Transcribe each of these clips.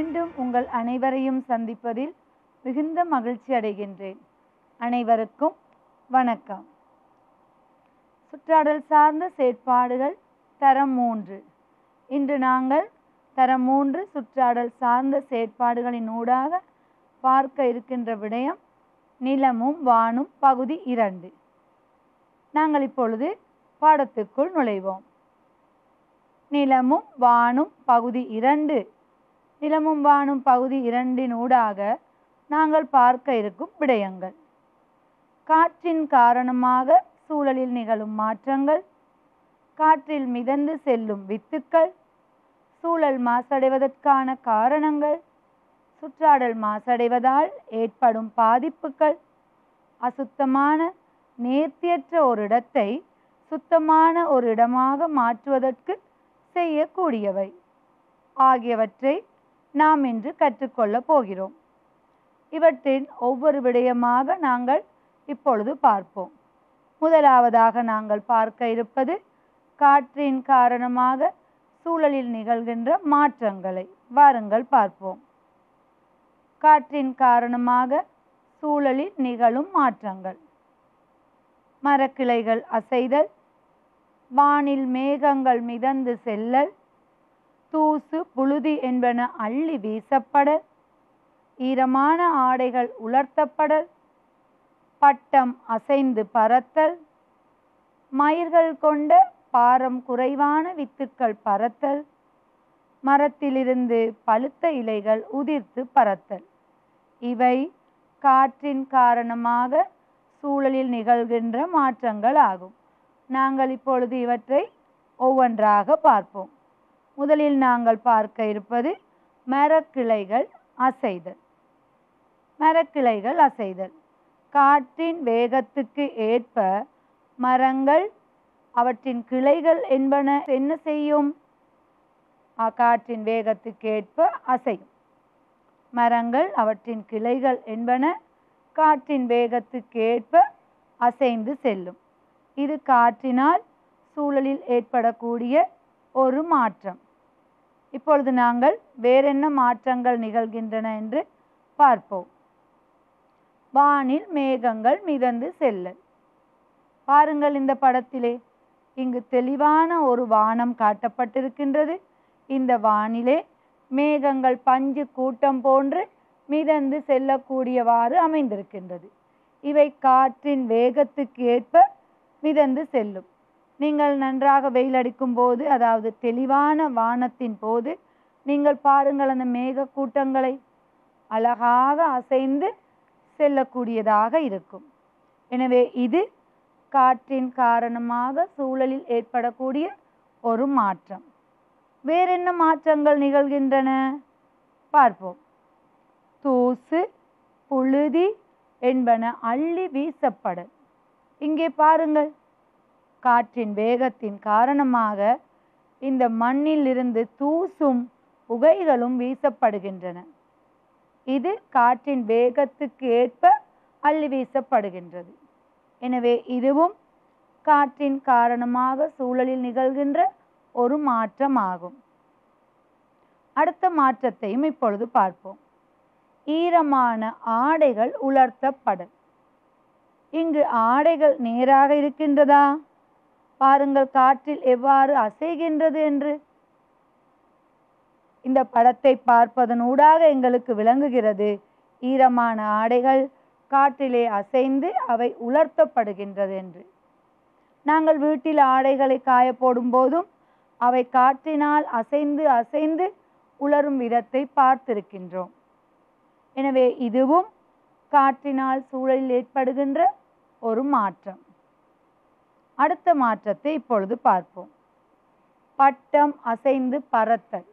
மீண்டும் உங்கள் அனைவரையும் சந்திப்பதில் மிகுந்த மகிழ்ச்சி அடைகின்றேன் அனைவருக்கும் வணக்கம் சுற்றாடல் சார்ந்த செயற்பாடுகள் தரம் மூன்று இன்று நாங்கள் தரம் மூன்று சுற்றாடல் சார்ந்த செயற்பாடுகளின் ஊடாக பார்க்க இருக்கின்ற விடயம் நிலமும் வானும் பகுதி இரண்டு நாங்கள் இப்பொழுது பாடத்துக்குள் நுழைவோம் நிலமும் வானும் பகுதி இரண்டு நிலமும் வானும் பகுதி இரண்டின் ஊடாக நாங்கள் பார்க்க இருக்கும் விடயங்கள் காற்றின் காரணமாக சூழலில் நிகழும் மாற்றங்கள் காற்றில் மிதந்து செல்லும் வித்துக்கள் சூழல் மாசடைவதற்கான காரணங்கள் சுற்றாடல் மாசடைவதால் ஏற்படும் பாதிப்புகள் அசுத்தமான நேர்த்தியற்ற ஒரு இடத்தை சுத்தமான ஒரு இடமாக மாற்றுவதற்கு செய்யக்கூடியவை ஆகியவற்றை நாம் இன்று கற்றுக்கொள்ளப் போகிறோம் இவற்றின் ஒவ்வொரு விடயமாக நாங்கள் இப்பொழுது பார்ப்போம் முதலாவதாக நாங்கள் பார்க்க இருப்பது காற்றின் காரணமாக சூழலில் நிகழ்கின்ற மாற்றங்களை வாருங்கள் பார்ப்போம் காற்றின் காரணமாக சூழலில் நிகழும் மாற்றங்கள் மரக்கிளைகள் அசைதல் வானில் மேகங்கள் மிதந்து செல்லல் தூசு புழுதி என்பன அள்ளி வீசப்படல் ஈரமான ஆடைகள் உலர்த்தப்படல் பட்டம் அசைந்து பறத்தல் மயிர்கள் கொண்ட பாரம் குறைவான வித்துக்கள் பறத்தல் மரத்திலிருந்து பழுத்த இலைகள் உதிர்த்து பறத்தல் இவை காற்றின் காரணமாக சூழலில் நிகழ்கின்ற மாற்றங்கள் ஆகும் நாங்கள் இப்பொழுது இவற்றை ஒவ்வொன்றாக பார்ப்போம் முதலில் நாங்கள் பார்க்க இருப்பது மரக்கிளைகள் அசைதல் மரக்கிளைகள் அசைதல் காற்றின் வேகத்துக்கு ஏற்ப மரங்கள் அவற்றின் கிளைகள் என்பன என்ன செய்யும் அ- காற்றின் வேகத்துக்கு ஏற்ப அசையும் மரங்கள் அவற்றின் கிளைகள் என்பன காற்றின் வேகத்துக்கு ஏற்ப அசைந்து செல்லும் இது காற்றினால் சூழலில் ஏற்படக்கூடிய ஒரு மாற்றம் இப்பொழுது நாங்கள் வேறென்ன மாற்றங்கள் நிகழ்கின்றன என்று பார்ப்போம் வானில் மேகங்கள் மிதந்து செல்லல் பாருங்கள் இந்த படத்திலே இங்கு தெளிவான ஒரு வானம் காட்டப்பட்டிருக்கின்றது இந்த வானிலே மேகங்கள் பஞ்சு கூட்டம் போன்று மிதந்து செல்லக்கூடியவாறு அமைந்திருக்கின்றது இவை காற்றின் வேகத்துக்கு ஏற்ப மிதந்து செல்லும் நீங்கள் நன்றாக வெயில் அடிக்கும் போது அதாவது தெளிவான வானத்தின் போது நீங்கள் பாருங்கள் அந்த மேக கூட்டங்களை அழகாக அசைந்து செல்லக்கூடியதாக இருக்கும் எனவே இது காற்றின் காரணமாக சூழலில் ஏற்படக்கூடிய ஒரு மாற்றம் வேறென்ன மாற்றங்கள் நிகழ்கின்றன பார்ப்போம் தூசு புழுதி என்பன அள்ளி வீசப்படல் இங்கே பாருங்கள் காற்றின் வேகத்தின் காரணமாக இந்த மண்ணில் இருந்து தூசும் புகைகளும் வீசப்படுகின்றன இது காற்றின் வேகத்துக்கு ஏற்ப அள்ளி வீசப்படுகின்றது எனவே இதுவும் காற்றின் காரணமாக சூழலில் நிகழ்கின்ற ஒரு மாற்றம் ஆகும் அடுத்த மாற்றத்தையும் இப்பொழுது பார்ப்போம் ஈரமான ஆடைகள் உலர்த்தப்படல் இங்கு ஆடைகள் நேராக இருக்கின்றதா பாருங்கள் காற்றில் எவ்வாறு அசைகின்றது என்று இந்த படத்தை பார்ப்பதனூடாக எங்களுக்கு விளங்குகிறது ஈரமான ஆடைகள் காற்றிலே அசைந்து அவை உலர்த்தப்படுகின்றது என்று நாங்கள் வீட்டில் ஆடைகளை காய போடும் போதும் அவை காற்றினால் அசைந்து அசைந்து உலரும் விதத்தை பார்த்திருக்கின்றோம் எனவே இதுவும் காற்றினால் சூழலில் ஏற்படுகின்ற ஒரு மாற்றம் அடுத்த மாற்றத்தை இப்பொழுது பார்ப்போம் பட்டம் அசைந்து பறத்தல்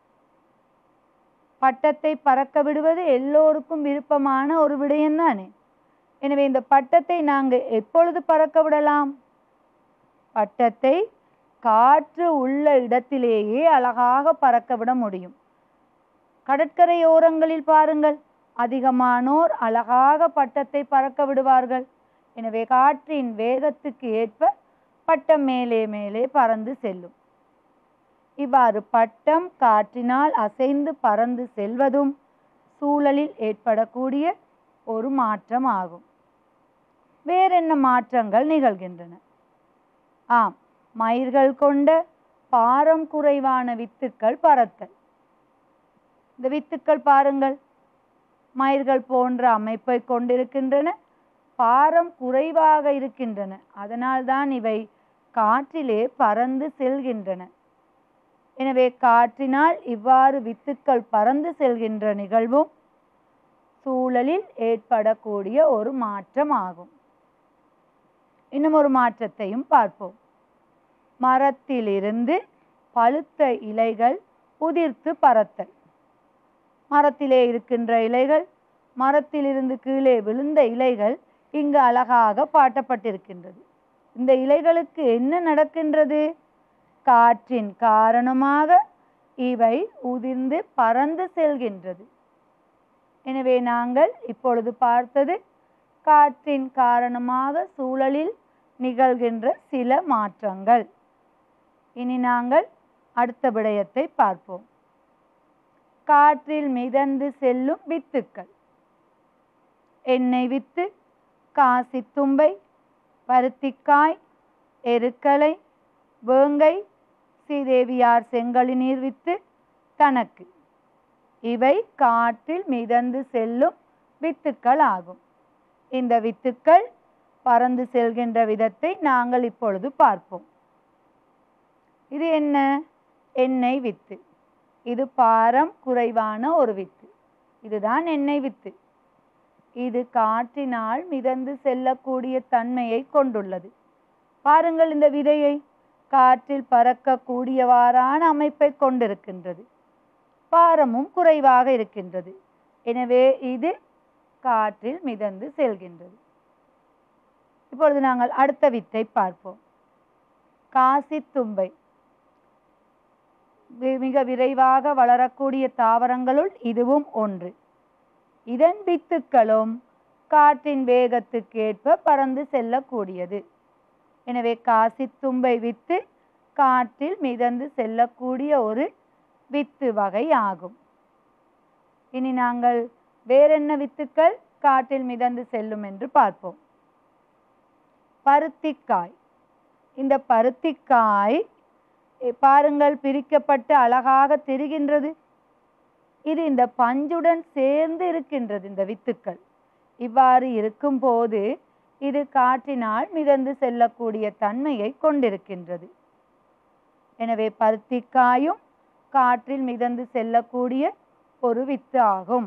பட்டத்தை பறக்க விடுவது எல்லோருக்கும் விருப்பமான ஒரு விடயம்தானே எனவே இந்த பட்டத்தை நாங்கள் எப்பொழுது பறக்க விடலாம் பட்டத்தை காற்று உள்ள இடத்திலேயே அழகாக பறக்க விட முடியும் கடற்கரையோரங்களில் பாருங்கள் அதிகமானோர் அழகாக பட்டத்தை பறக்க விடுவார்கள் எனவே காற்றின் வேகத்துக்கு ஏற்ப பட்டம் மேலே மேலே பறந்து செல்லும் இவ்வாறு பட்டம் காற்றினால் அசைந்து பறந்து செல்வதும் சூழலில் ஏற்படக்கூடிய ஒரு மாற்றம் ஆகும் வேறென்ன மாற்றங்கள் நிகழ்கின்றன ஆம் மயிர்கள் கொண்ட பாரம் குறைவான வித்துக்கள் பறத்தல் இந்த வித்துக்கள் பாருங்கள் மயிர்கள் போன்ற அமைப்பை கொண்டிருக்கின்றன பாரம் குறைவாக இருக்கின்றன அதனால்தான் இவை காற்றிலே பறந்து செல்கின்றன எனவே காற்றினால் இவ்வாறு வித்துக்கள் பறந்து செல்கின்ற நிகழ்வும் சூழலில் ஏற்படக்கூடிய ஒரு மாற்றம் ஆகும் இன்னும் ஒரு மாற்றத்தையும் பார்ப்போம் மரத்திலிருந்து பழுத்த இலைகள் உதிர்த்து பறத்தல் மரத்திலே இருக்கின்ற இலைகள் மரத்திலிருந்து கீழே விழுந்த இலைகள் இங்கு அழகாக பாட்டப்பட்டிருக்கின்றது இந்த இலைகளுக்கு என்ன நடக்கின்றது காற்றின் காரணமாக இவை உதிர்ந்து பறந்து செல்கின்றது எனவே நாங்கள் இப்பொழுது பார்த்தது காற்றின் காரணமாக சூழலில் நிகழ்கின்ற சில மாற்றங்கள் இனி நாங்கள் அடுத்த விடயத்தை பார்ப்போம் காற்றில் மிதந்து செல்லும் வித்துக்கள் எண்ணெய் வித்து காசித்தும்பை பருத்திக்காய் எருக்களை வேங்கை ஸ்ரீதேவியார் செங்கழி நீர் வித்து கணக்கு இவை காற்றில் மிதந்து செல்லும் வித்துக்கள் ஆகும் இந்த வித்துக்கள் பறந்து செல்கின்ற விதத்தை நாங்கள் இப்பொழுது பார்ப்போம் இது என்ன எண்ணெய் வித்து இது பாரம் குறைவான ஒரு வித்து இதுதான் எண்ணெய் வித்து இது காற்றினால் மிதந்து செல்லக்கூடிய தன்மையை கொண்டுள்ளது பாருங்கள் இந்த விதையை காற்றில் பறக்கக்கூடியவாறான அமைப்பை கொண்டிருக்கின்றது பாரமும் குறைவாக இருக்கின்றது எனவே இது காற்றில் மிதந்து செல்கின்றது இப்பொழுது நாங்கள் அடுத்த வித்தை பார்ப்போம் காசி தும்பை வி- மிக விரைவாக வளரக்கூடிய தாவரங்களுள் இதுவும் ஒன்று இதன் வித்துக்களும் காற்றின் வேகத்துக்கு ஏற்ப பறந்து செல்லக்கூடியது எனவே காசித்தும்பை வித்து காற்றில் மிதந்து செல்லக்கூடிய ஒரு வித்து வகை ஆகும் இனி நாங்கள் வேறென்ன வித்துக்கள் காற்றில் மிதந்து செல்லும் என்று பார்ப்போம் பருத்திக்காய் இந்த பருத்திக்காய் எ, பாருங்கள் பிரிக்கப்பட்டு அழகாக தெரிகின்றது இது இந்த பஞ்சுடன் சேர்ந்து இருக்கின்றது இந்த வித்துக்கள் இவ்வாறு இருக்கும்போது இது காற்றினால் மிதந்து செல்லக்கூடிய தன்மையை கொண்டிருக்கின்றது எனவே பருத்திக்காயும் காற்றில் மிதந்து செல்லக்கூடிய ஒரு வித்து ஆகும்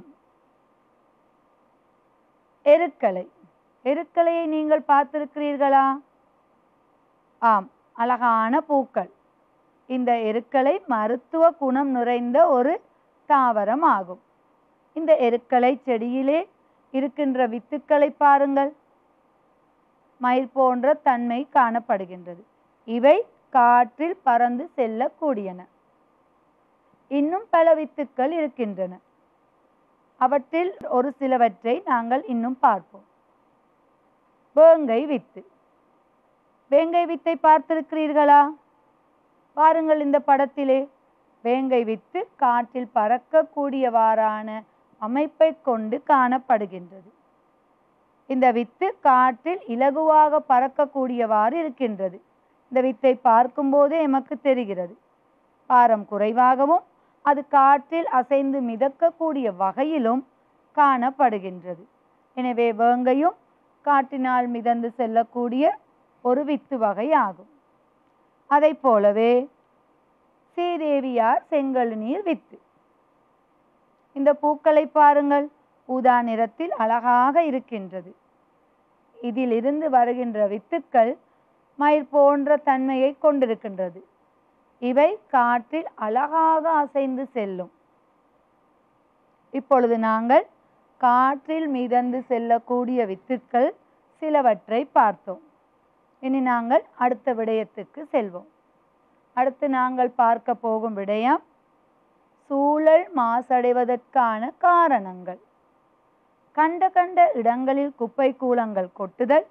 எருக்களை எருக்கலையை நீங்கள் பார்த்திருக்கிறீர்களா ஆம் அழகான பூக்கள் இந்த எருக்களை மருத்துவ குணம் நிறைந்த ஒரு தாவரம் ஆகும் இந்த எருக்களை செடியிலே இருக்கின்ற வித்துக்களை பாருங்கள் மயில் போன்ற தன்மை காணப்படுகின்றது இவை காற்றில் பறந்து செல்லக்கூடியன இன்னும் பல வித்துக்கள் இருக்கின்றன அவற்றில் ஒரு சிலவற்றை நாங்கள் இன்னும் பார்ப்போம் வேங்கை வித்து வேங்கை வித்தை பார்த்திருக்கிறீர்களா பாருங்கள் இந்த படத்திலே வேங்கை வித்து காற்றில் பறக்கக்கூடியவாறான அமைப்பை கொண்டு காணப்படுகின்றது இந்த வித்து காற்றில் இலகுவாக பறக்கக்கூடியவாறு இருக்கின்றது இந்த வித்தை பார்க்கும்போதே எமக்கு தெரிகிறது பாரம் குறைவாகவும் அது காற்றில் அசைந்து மிதக்கக்கூடிய வகையிலும் காணப்படுகின்றது எனவே வேங்கையும் காற்றினால் மிதந்து செல்லக்கூடிய ஒரு வித்து வகை ஆகும் அதை போலவே ஸ்ரீதேவியார் செங்கல் நீர் வித்து இந்த பூக்களை பாருங்கள் ஊதா நிறத்தில் அழகாக இருக்கின்றது இதிலிருந்து வருகின்ற வித்துக்கள் மயிர் போன்ற தன்மையை கொண்டிருக்கின்றது இவை காற்றில் அழகாக அசைந்து செல்லும் இப்பொழுது நாங்கள் காற்றில் மிதந்து செல்லக்கூடிய வித்துக்கள் சிலவற்றை பார்த்தோம் இனி நாங்கள் அடுத்த விடயத்துக்கு செல்வோம் அடுத்து நாங்கள் பார்க்க போகும் விடயம் சூழல் மாசடைவதற்கான காரணங்கள் கண்ட கண்ட இடங்களில் குப்பை கூலங்கள் கொட்டுதல்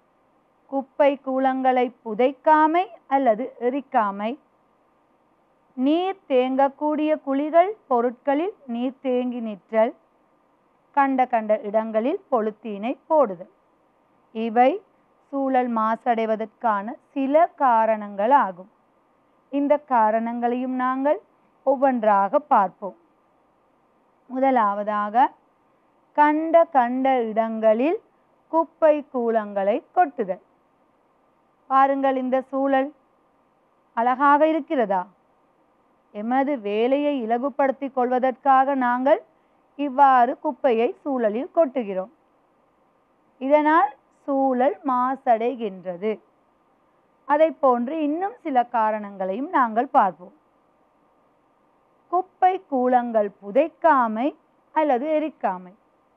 குப்பை கூலங்களை புதைக்காமை அல்லது எரிக்காமை நீர் தேங்கக்கூடிய குழிகள் பொருட்களில் நீர் தேங்கி நிற்றல் கண்ட கண்ட இடங்களில் பொழுத்தீனை போடுதல் இவை சூழல் மாசடைவதற்கான சில காரணங்கள் ஆகும் இந்த காரணங்களையும் நாங்கள் ஒவ்வொன்றாக பார்ப்போம் முதலாவதாக கண்ட கண்ட இடங்களில் குப்பை கூலங்களை கொட்டுதல் பாருங்கள் இந்த சூழல் அழகாக இருக்கிறதா எமது வேலையை இலகுபடுத்திக் கொள்வதற்காக நாங்கள் இவ்வாறு குப்பையை சூழலில் கொட்டுகிறோம் இதனால் சூழல் மாசடைகின்றது அதை போன்று இன்னும் சில காரணங்களையும் நாங்கள் பார்ப்போம் குப்பை கூலங்கள் புதைக்காமை அல்லது எரிக்காமை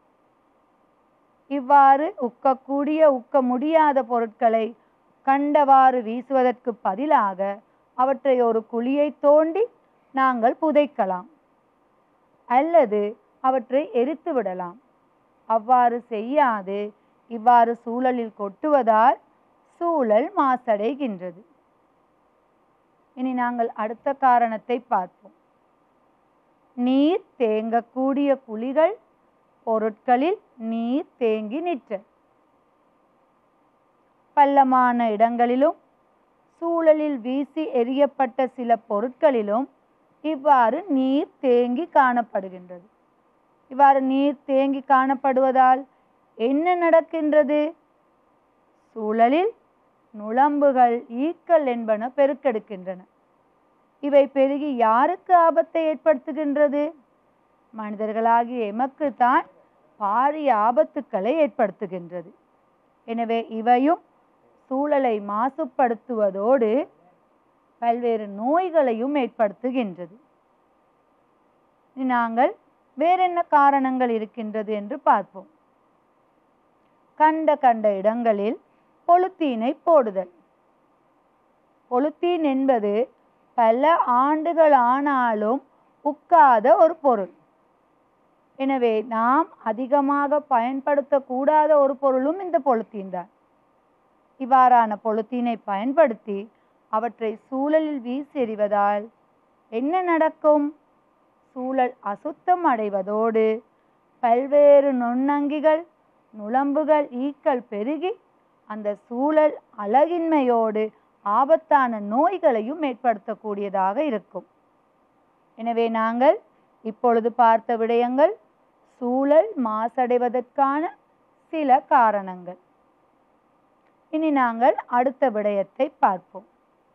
இவ்வாறு உக்கக்கூடிய உக்க முடியாத பொருட்களை கண்டவாறு வீசுவதற்கு பதிலாக அவற்றை ஒரு குழியை தோண்டி நாங்கள் புதைக்கலாம் அல்லது அவற்றை எரித்து விடலாம் அவ்வாறு செய்யாது இவ்வாறு சூழலில் கொட்டுவதால் சூழல் மாசடைகின்றது இனி நாங்கள் அடுத்த காரணத்தை பார்ப்போம் நீர் தேங்கக்கூடிய குழிகள் பொருட்களில் நீர் தேங்கி நிற்ற பள்ளமான இடங்களிலும் சூழலில் வீசி எறியப்பட்ட சில பொருட்களிலும் இவ்வாறு நீர் தேங்கி காணப்படுகின்றது இவ்வாறு நீர் தேங்கி காணப்படுவதால் என்ன நடக்கின்றது சூழலில் நுளம்புகள் ஈக்கள் என்பன பெருக்கெடுக்கின்றன இவை பெருகி யாருக்கு ஆபத்தை ஏற்படுத்துகின்றது மனிதர்களாகிய எமக்கு தான் பாரிய ஆபத்துக்களை ஏற்படுத்துகின்றது எனவே இவையும் சூழலை மாசுபடுத்துவதோடு பல்வேறு நோய்களையும் ஏற்படுத்துகின்றது இனி நாங்கள் வேறென்ன காரணங்கள் இருக்கின்றது என்று பார்ப்போம் கண்ட கண்ட இடங்களில் பொழுத்தீனை போடுதல் பொழுத்தீன் என்பது பல ஆண்டுகள் ஆனாலும் உக்காத ஒரு பொருள் எனவே நாம் அதிகமாக பயன்படுத்தக்கூடாத ஒரு பொருளும் இந்த பொழுத்தீன் தான் இவ்வாறான பொழுத்தீனை பயன்படுத்தி அவற்றை சூழலில் வீசி எறிவதால் என்ன நடக்கும் சூழல் அசுத்தம் அடைவதோடு பல்வேறு நுண்ணங்கிகள் நுளம்புகள் ஈக்கள் பெருகி அந்த சூழல் அழகின்மையோடு ஆபத்தான நோய்களையும் ஏற்படுத்தக்கூடியதாக இருக்கும் எனவே நாங்கள் இப்பொழுது பார்த்த விடயங்கள் சூழல் மாசடைவதற்கான சில காரணங்கள் இனி நாங்கள் அடுத்த விடயத்தை பார்ப்போம்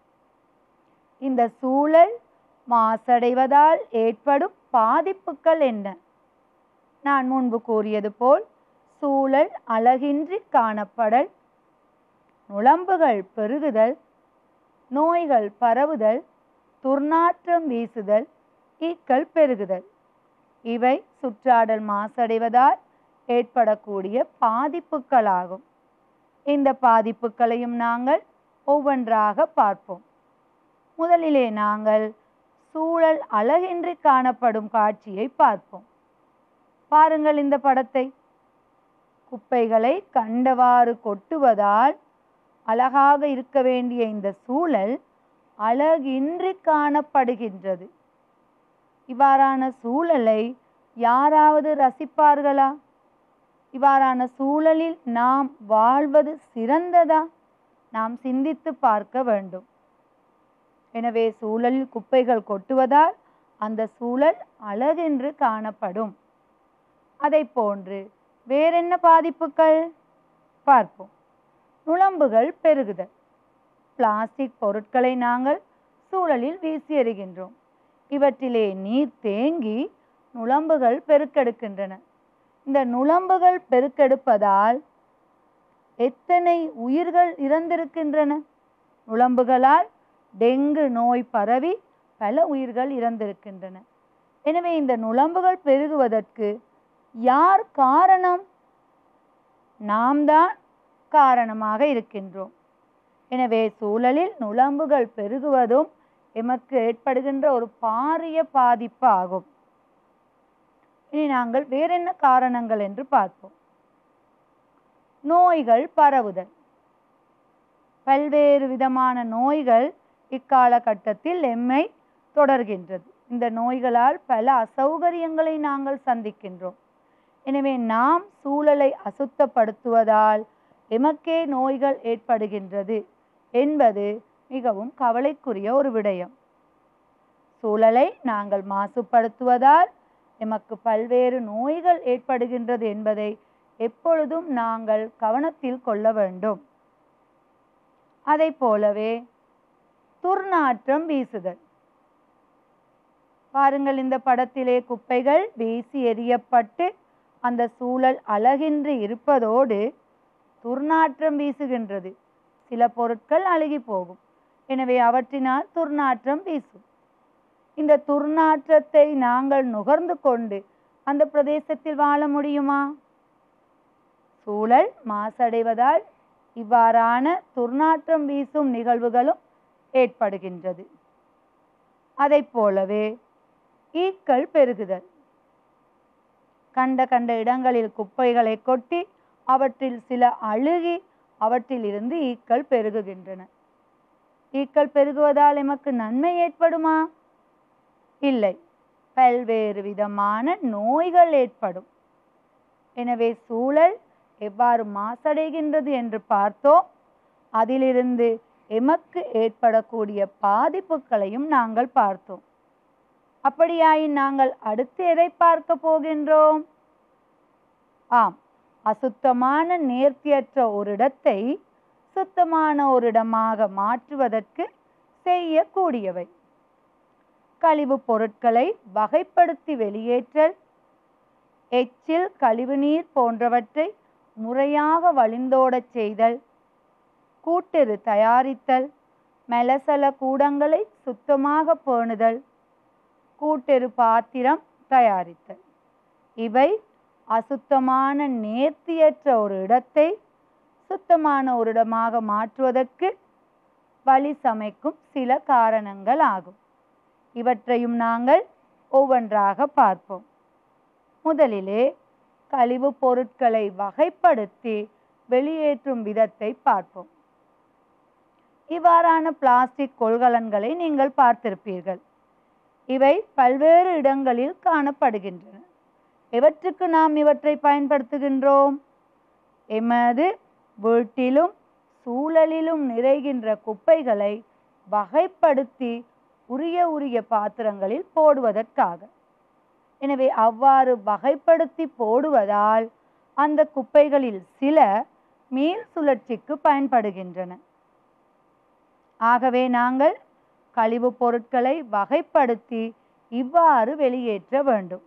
இந்த சூழல் மாசடைவதால் ஏற்படும் பாதிப்புகள் என்ன நான் முன்பு கூறியது போல் சூழல் அழகின்றி காணப்படல் நுளம்புகள் பெருகுதல் நோய்கள் பரவுதல் துர்நாற்றம் வீசுதல் ஈக்கள் பெருகுதல் இவை சுற்றாடல் மாசடைவதால் ஏற்படக்கூடிய பாதிப்புகளாகும் இந்த பாதிப்புகளையும் நாங்கள் ஒவ்வொன்றாக பார்ப்போம் முதலிலே நாங்கள் சூழல் அழகின்றி காணப்படும் காட்சியை பார்ப்போம் பாருங்கள் இந்த படத்தை குப்பைகளை கண்டவாறு கொட்டுவதால் அழகாக இருக்க வேண்டிய இந்த சூழல் அழகின்றி காணப்படுகின்றது இவ்வாறான சூழலை யாராவது ரசிப்பார்களா இவ்வாறான சூழலில் நாம் வாழ்வது சிறந்ததா நாம் சிந்தித்து பார்க்க வேண்டும் எனவே சூழலில் குப்பைகள் கொட்டுவதால் அந்த சூழல் அழகென்று காணப்படும் அதை போன்று வேறென்ன பாதிப்புகள் பார்ப்போம் நுளம்புகள் பெருகுதல் பிளாஸ்டிக் பொருட்களை நாங்கள் சூழலில் வீசி எறிகின்றோம் இவற்றிலே நீர் தேங்கி நுளம்புகள் பெருக்கெடுக்கின்றன இந்த நுளம்புகள் பெருக்கெடுப்பதால் எத்தனை உயிர்கள் இறந்திருக்கின்றன நுளம்புகளால் டெங்கு நோய் பரவி பல உயிர்கள் இறந்திருக்கின்றன எனவே இந்த நுளம்புகள் பெருகுவதற்கு யார் காரணம் நாம் தான் காரணமாக இருக்கின்றோம் எனவே சூழலில் நுளம்புகள் பெருகுவதும் எமக்கு ஏற்படுகின்ற ஒரு பாரிய பாதிப்பு ஆகும் இனி நாங்கள் வேறென்ன காரணங்கள் என்று பார்ப்போம் நோய்கள் பரவுதல் பல்வேறு விதமான நோய்கள் இக்காலகட்டத்தில் எம்மை தொடர்கின்றது இந்த நோய்களால் பல அசௌகரியங்களை நாங்கள் சந்திக்கின்றோம் எனவே நாம் சூழலை அசுத்தப்படுத்துவதால் எமக்கே நோய்கள் ஏற்படுகின்றது என்பது மிகவும் கவலைக்குரிய ஒரு விடயம் சூழலை நாங்கள் மாசுபடுத்துவதால் எமக்கு பல்வேறு நோய்கள் ஏற்படுகின்றது என்பதை எப்பொழுதும் நாங்கள் கவனத்தில் கொள்ள வேண்டும் அதை போலவே துர்நாற்றம் வீசுதல் பாருங்கள் இந்த படத்திலே குப்பைகள் வீசி எறியப்பட்டு அந்த சூழல் அழகின்றி இருப்பதோடு துர்நாற்றம் வீசுகின்றது சில பொருட்கள் அழுகி போகும் எனவே அவற்றினால் துர்நாற்றம் வீசும் இந்த துர்நாற்றத்தை நாங்கள் நுகர்ந்து கொண்டு அந்த பிரதேசத்தில் வாழ முடியுமா சூழல் மாசடைவதால் இவ்வாறான துர்நாற்றம் வீசும் நிகழ்வுகளும் ஏற்படுகின்றது அதை போலவே ஈக்கள் பெருகுதல் கண்ட கண்ட இடங்களில் குப்பைகளை கொட்டி அவற்றில் சில அழுகி அவற்றில் இருந்து ஈக்கள் பெருகுகின்றன ஈக்கள் பெருகுவதால் எமக்கு நன்மை ஏற்படுமா இல்லை பல்வேறு விதமான நோய்கள் ஏற்படும் எனவே சூழல் எவ்வாறு மாசடைகின்றது என்று பார்த்தோம் அதிலிருந்து எமக்கு ஏற்படக்கூடிய பாதிப்புகளையும் நாங்கள் பார்த்தோம் அப்படியாயின் நாங்கள் அடுத்து எதை பார்க்க போகின்றோம் ஆம் அசுத்தமான நேர்த்தியற்ற ஒரு இடத்தை சுத்தமான ஒரு இடமாக மாற்றுவதற்கு செய்யக்கூடியவை கழிவுப் பொருட்களை வகைப்படுத்தி வெளியேற்றல் எச்சில் கழிவுநீர் போன்றவற்றை முறையாக வழிந்தோடச் செய்தல் கூட்டெரு தயாரித்தல் மெலசல கூடங்களை சுத்தமாக பேணுதல் கூட்டெரு பாத்திரம் தயாரித்தல் இவை அசுத்தமான நேர்த்தியற்ற ஒரு இடத்தை சுத்தமான ஒரு இடமாக மாற்றுவதற்கு வழி சமைக்கும் சில காரணங்கள் ஆகும் இவற்றையும் நாங்கள் ஒவ்வொன்றாக பார்ப்போம் முதலிலே கழிவுப் பொருட்களை வகைப்படுத்தி வெளியேற்றும் விதத்தை பார்ப்போம் இவ்வாறான பிளாஸ்டிக் கொள்கலன்களை நீங்கள் பார்த்திருப்பீர்கள் இவை பல்வேறு இடங்களில் காணப்படுகின்றன எவற்றுக்கு நாம் இவற்றை பயன்படுத்துகின்றோம் எமது வீட்டிலும் சூழலிலும் நிறைகின்ற குப்பைகளை வகைப்படுத்தி உரிய உரிய பாத்திரங்களில் போடுவதற்காக எனவே அவ்வாறு வகைப்படுத்தி போடுவதால் அந்த குப்பைகளில் சில மீள் சுழற்சிக்கு பயன்படுகின்றன ஆகவே நாங்கள் கழிவுப் பொருட்களை வகைப்படுத்தி இவ்வாறு வெளியேற்ற வேண்டும்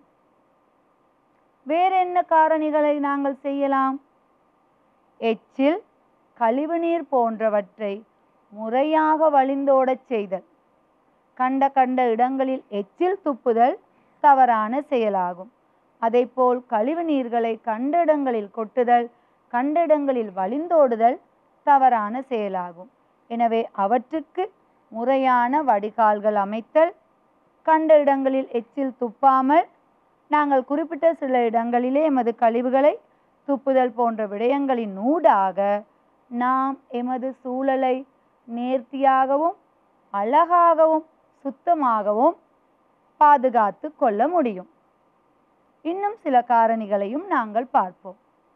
வேற என்ன காரணிகளை நாங்கள் செய்யலாம் எச்சில் கழிவுநீர் போன்றவற்றை முறையாக வழிந்தோடச் செய்தல் கண்ட கண்ட இடங்களில் எச்சில் துப்புதல் தவறான செயலாகும் அதேபோல் கழிவு நீர்களை கண்ட இடங்களில் கொட்டுதல் கண்ட இடங்களில் வழிந்தோடுதல் தவறான செயலாகும் எனவே அவற்றுக்கு முறையான வடிகால்கள் அமைத்தல் கண்ட இடங்களில் எச்சில் துப்பாமல் நாங்கள் குறிப்பிட்ட சில இடங்களிலே எமது கழிவுகளை துப்புதல் போன்ற விடயங்களின் ஊடாக நாம் எமது சூழலை நேர்த்தியாகவும் அழகாகவும் சுத்தமாகவும் பாதுகாத்து கொள்ள முடியும் இன்னும் சில காரணிகளையும் நாங்கள் பார்ப்போம்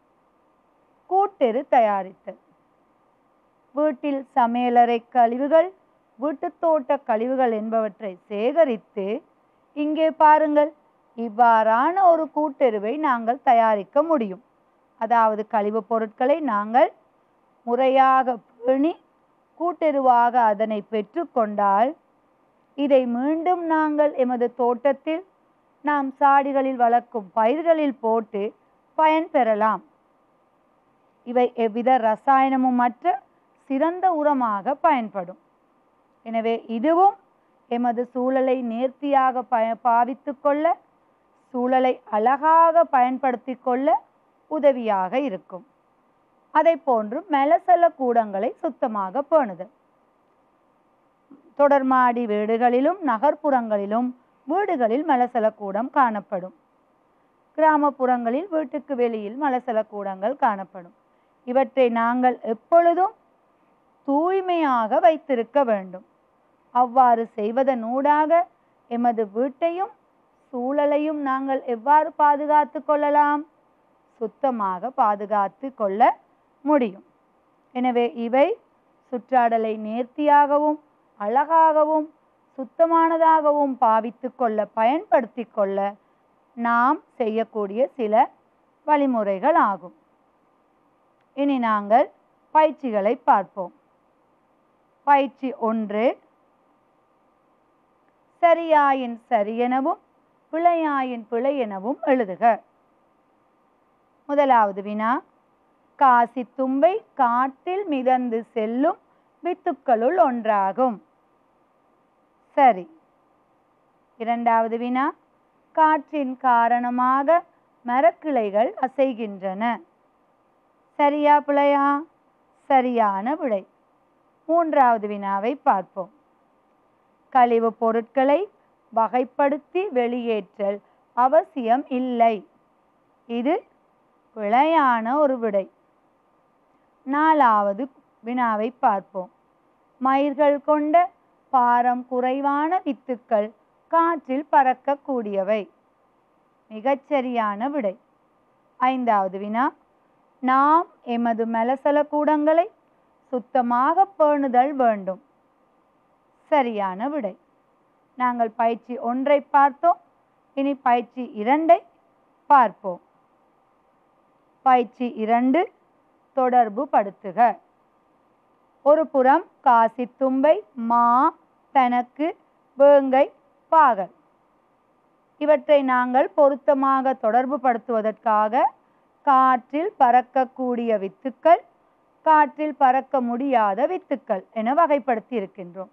கூட்டெரு தயாரித்தல் வீட்டில் சமையலறை கழிவுகள் வீட்டுத் தோட்ட கழிவுகள் என்பவற்றை சேகரித்து இங்கே பாருங்கள் இவ்வாறான ஒரு கூட்டெருவை நாங்கள் தயாரிக்க முடியும் அதாவது கழிவுப் பொருட்களை நாங்கள் முறையாக பேணி கூட்டெருவாக அதனை பெற்றுக்கொண்டால் இதை மீண்டும் நாங்கள் எமது தோட்டத்தில் நாம் சாடிகளில் வளர்க்கும் பயிர்களில் போட்டு பயன் பெறலாம் இவை எவ்வித ரசாயனமும் மற்ற சிறந்த உரமாக பயன்படும் எனவே இதுவும் எமது சூழலை நேர்த்தியாக பய பாவித்து கொள்ள சூழலை அழகாக பயன்படுத்தி கொள்ள உதவியாக இருக்கும் அதை போன்று மெலசல கூடங்களை சுத்தமாக பேணுதல் தொடர்மாடி வீடுகளிலும் நகர்ப்புறங்களிலும் வீடுகளில் மலசல கூடம் காணப்படும் கிராமப்புறங்களில் வீட்டுக்கு வெளியில் மலசல கூடங்கள் காணப்படும் இவற்றை நாங்கள் எப்பொழுதும் தூய்மையாக வைத்திருக்க வேண்டும் அவ்வாறு செய்வதனூடாக எமது வீட்டையும் சூழலையும் நாங்கள் எவ்வாறு பாதுகாத்து கொள்ளலாம் சுத்தமாக பாதுகாத்து கொள்ள முடியும் எனவே இவை சுற்றாடலை நேர்த்தியாகவும் அழகாகவும் சுத்தமானதாகவும் பாவித்து கொள்ள பயன்படுத்தி கொள்ள நாம் செய்யக்கூடிய சில வழிமுறைகள் ஆகும் இனி நாங்கள் பயிற்சிகளை பார்ப்போம் பயிற்சி ஒன்று சரியாயின் சரியெனவும் பிழையாயின் பிழை எனவும் எழுதுக முதலாவது வினா காசி தும்பை காட்டில் மிதந்து செல்லும் வித்துக்களுள் ஒன்றாகும் சரி இரண்டாவது வினா காற்றின் காரணமாக மரக்கிளைகள் அசைகின்றன சரியா பிழையா சரியான விடை மூன்றாவது வினாவை பார்ப்போம் கழிவுப் பொருட்களை வகைப்படுத்தி வெளியேற்றல் அவசியம் இல்லை இது பிழையான ஒரு விடை நாலாவது வினாவை பார்ப்போம் மயிர்கள் கொண்ட பாரம் குறைவான வித்துக்கள் காற்றில் பறக்கக்கூடியவை மிகச்சரியான விடை ஐந்தாவது வினா நாம் எமது மலசல கூடங்களை சுத்தமாக பேணுதல் வேண்டும் சரியான விடை நாங்கள் பயிற்சி ஒன்றை பார்த்தோம் இனி பயிற்சி இரண்டை பார்ப்போம் பயிற்சி இரண்டு தொடர்பு படுத்துக ஒரு புறம் காசி தும்பை மா தனக்கு வேங்கை பாகல் இவற்றை நாங்கள் பொருத்தமாக தொடர்பு படுத்துவதற்காக காற்றில் பறக்கக்கூடிய வித்துக்கள் காற்றில் பறக்க முடியாத வித்துக்கள் என வகைப்படுத்தி இருக்கின்றோம்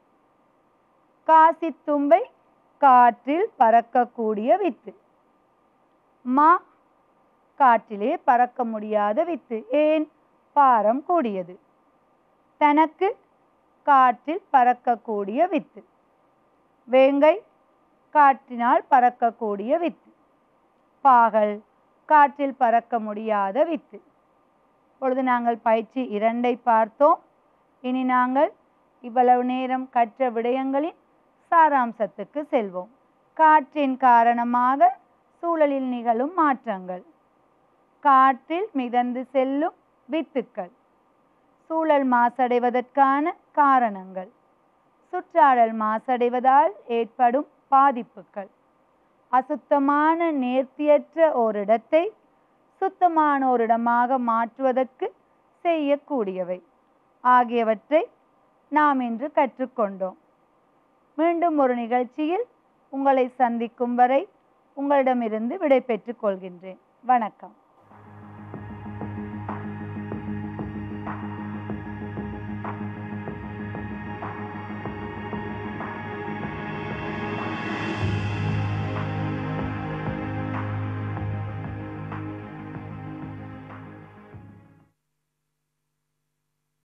காசி தும்பை காற்றில் பறக்கக்கூடிய வித்து மா காற்றிலே பறக்க முடியாத வித்து ஏன் பாரம் கூடியது தனக்கு காற்றில் பறக்கக்கூடிய வித்து வேங்கை காற்றினால் பறக்கக்கூடிய வித்து பாகல் காற்றில் பறக்க முடியாத வித்து இப்பொழுது நாங்கள் பயிற்சி இரண்டை பார்த்தோம் இனி நாங்கள் இவ்வளவு நேரம் கற்ற விடயங்களின் சாராம்சத்துக்கு செல்வோம் காற்றின் காரணமாக சூழலில் நிகழும் மாற்றங்கள் காற்றில் மிதந்து செல்லும் வித்துக்கள் சூழல் மாசடைவதற்கான காரணங்கள் சுற்றாடல் மாசடைவதால் ஏற்படும் பாதிப்புகள் அசுத்தமான நேர்த்தியற்ற ஓரிடத்தை சுத்தமான ஓரிடமாக மாற்றுவதற்கு செய்யக்கூடியவை ஆகியவற்றை நாம் இன்று கற்றுக்கொண்டோம் மீண்டும் ஒரு நிகழ்ச்சியில் உங்களை சந்திக்கும் வரை உங்களிடமிருந்து விடை பெற்றுக் கொள்கின்றேன் வணக்கம்